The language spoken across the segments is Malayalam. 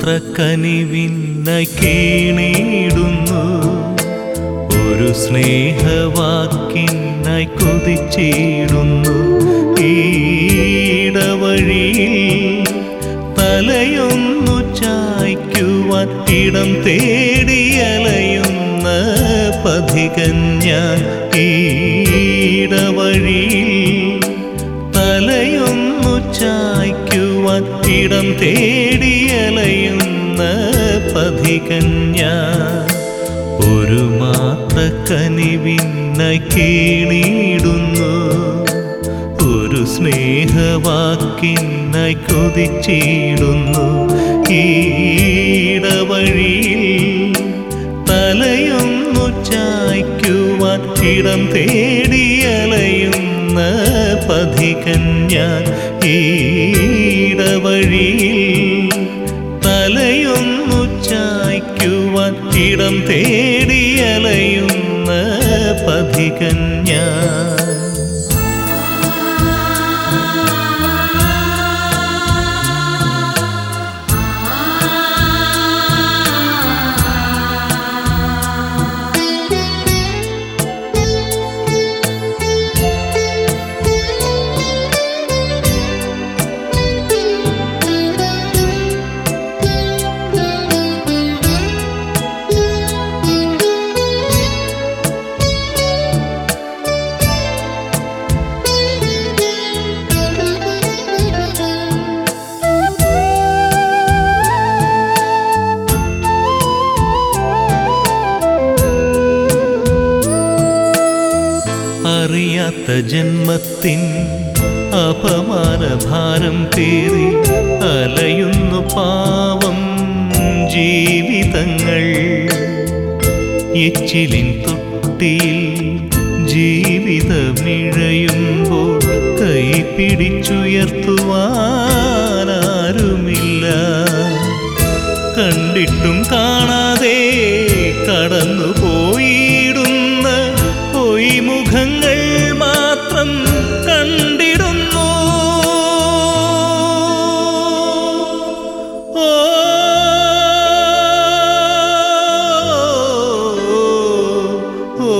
കനിവിന്നായി കേണിടുന്നു ഒരു സ്നേഹവാക്കിനായി കൊതിച്ചിടുന്നു ഈടവഴിയിൽ തലയൊന്നു ചായ്ക്കുവാൻ ഇടം തേടിയലയുന്ന പഥികൻ ഞാൻ ഈടവഴിയിൽ തലയൊന്നു ചായ്ക്കുവാൻ ഇടം തേടിയലയുന്ന പഥികൻ ഞാൻ ഒരു മാത്ര കനിവിന്നായി കേണിടുന്നു ഒരു സ്നേഹവാക്കിനായി കൊതിച്ചിടുന്നു ഈടവഴിയിൽ തലയൊന്നു ചായ്ക്കുവാൻ ഇടം തേടിയലയുന്ന പഥികൻ ഞാൻ ഈടവഴിയിൽ തലയൊന്നു ചായ്ക്കുവാൻ ഇടം തേടിയലയുന്ന പഥികൻ ഞാൻ അറിയാത്ത ജന്മത്തിൻ അപമാനഭാരം പേറി അലയുന്നു പാവം ജീവിതങ്ങൾ എച്ചിലിൻ തൊട്ടിയിൽ ജീവിതമിഴയുമ്പോൾ കൈ പിടിച്ചുയർത്തുവാനാരുമില്ല കണ്ടിട്ടും കാണാതെ കടന്നു പോയിടുന്ന പൊയ്മുഖങ്ങൾ മാത്രം കണ്ടിടുന്നു ഓ ഓ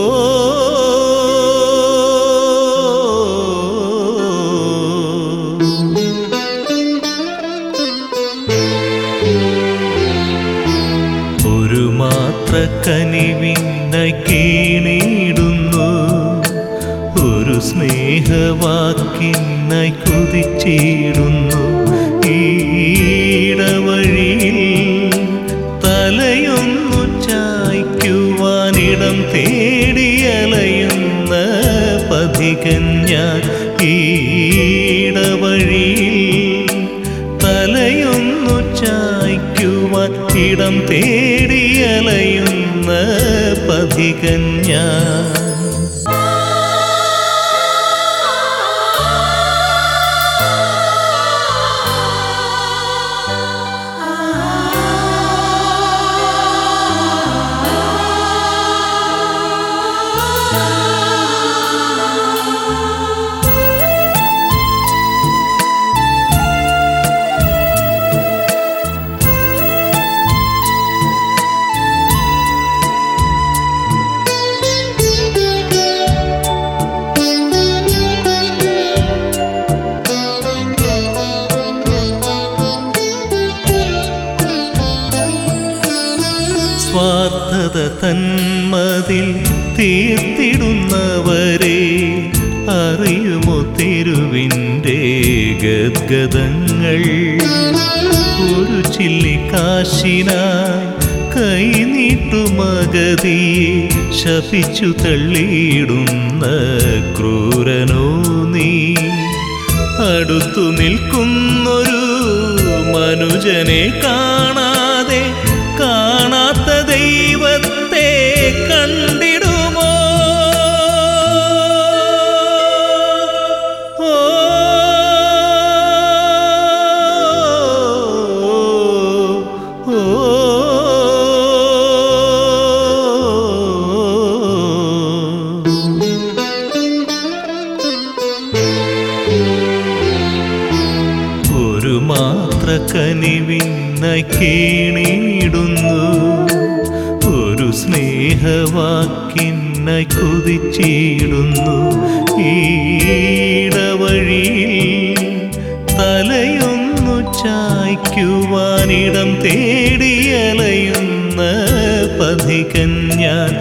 ഒരു മാത്ര കനിവിന്നായി കേണിടുന്നു ഒരു സ്നേഹവാക്കിനായി കൊതിച്ചിടുന്നു ഈടവഴിയിൽ തലയൊന്നു ചായ്ക്കുവാനിടം തേടിയലയുന്ന പഥികൻ ഞാൻ ഈടവഴിയിൽ തലയൊന്നു ചായ്ക്കുവാൻ ഇടം തേടിയലയുന്ന പഥികൻ ഞാൻ സ്വാർത്ഥത തന്മതിൽ തീർത്തിടുന്നവരെ അറിയുമോ തെരുവിൻ്റെ ഗദ്ഗതങ്ങൾ ഒരു ചില്ലിക്കാശിനായി കൈനീട്ടുമഗതിയെ ശപിച്ചു തള്ളിയിടുന്ന ക്രൂരനോ നീ അടുത്തു നിൽക്കുന്നൊരു മനുജനെ കാണാതെ കാണാത്ത ദൈവത്തെ കണ്ടിടുമോ ഓ ഓ ഒരു മാത്ര കനിവിൻ നിന്നായി കേണിടുന്നു ഒരു സ്നേഹവാക്കിനായി കൊതിച്ചിടുന്നു ഈടവഴിയിൽ തലയൊന്നു ചായ്ക്കുവാനിടം തേടിയലയുന്ന പഥികൻ ഞാൻ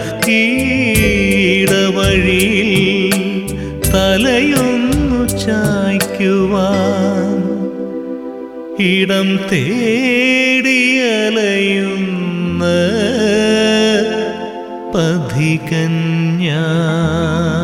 ഈടവഴിയിൽ തലയൊന്നു ചായ്ക്കുവാൻ ഇടം തേടിയലയുന്ന പഥികൻ ഞാൻ